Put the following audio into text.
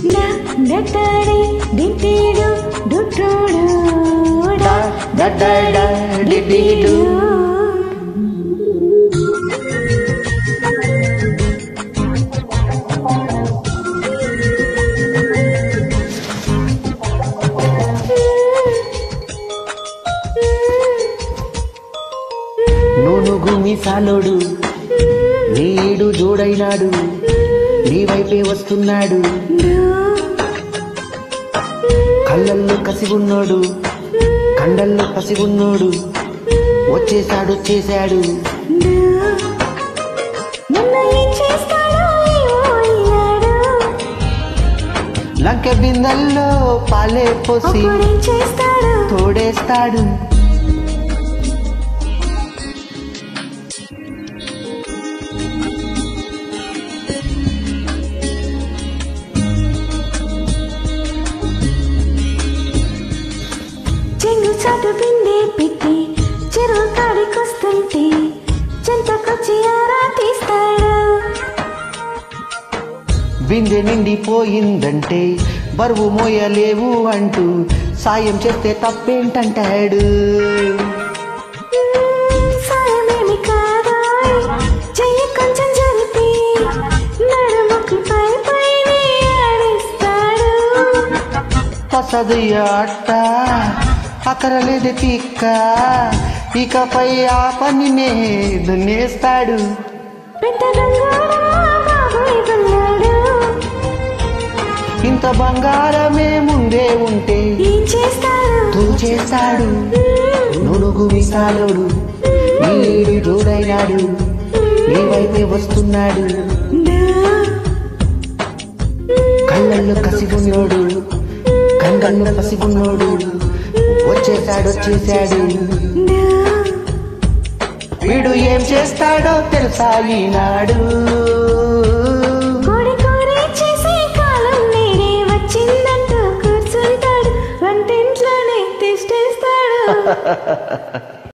డా డట్టాడి డింటీడు డుట్టోడు డా డా డా డా డి డి డు. నూనుగు మీసాలోడు నీడు జోడైనాడు నీ వైపే వస్తున్నాడు కళ్ళల్లో కసిగున్నోడు కండల్లో పసిగున్నోడు వచ్చేసాడు వచ్చేసాడు నిన్న ఏం చేస్తాడో ఏమో అయ్యాడు లంక బిందెల్లో పాలే పోసి అప్పుడేం చేస్తాడు తోడేస్తాడు చెంగు చాటు బిందె పెట్టి చెరువు కాడికొస్తుంటే చెంతకొచ్చి ఆరా తీస్తాడు బిందె నిండిపోయిందంటే బరువు మోయలేవు అంటూ సాయం చేస్తే తప్పేంటంటాడు సాయమేమి కాదు చెయ్యి కొంచెం జరిపి నడుముకి పై పైనే ఆడిస్తాడు పసదు అట్ట అక్కరలేదు తిక్క ఇకపై ఆ పనినే దున్నేస్తాడు పెద్ద గంగారా బాబోయ్ గున్నాడు ఇంత బంగారమే ముందే ఉంటే ఏం చేస్తాడు తూచేస్తాడు నునుగు విశాలుడు నీడి జోడైనాడు నీ వైపే వస్తున్నాడు కళ్ళల్లో కసిగున్నోడు కండల్లో పసిగున్నోడు వచ్చేసాడు వచ్చేసాడు వీడు ఏం చేస్తాడో తెలుసా ఈనాడు కోడి కోరి చేసే కాలం నేనే వచ్చిందంటూ కూర్చుంటాడు వంటింట్లోనే తిష్టేస్తాడు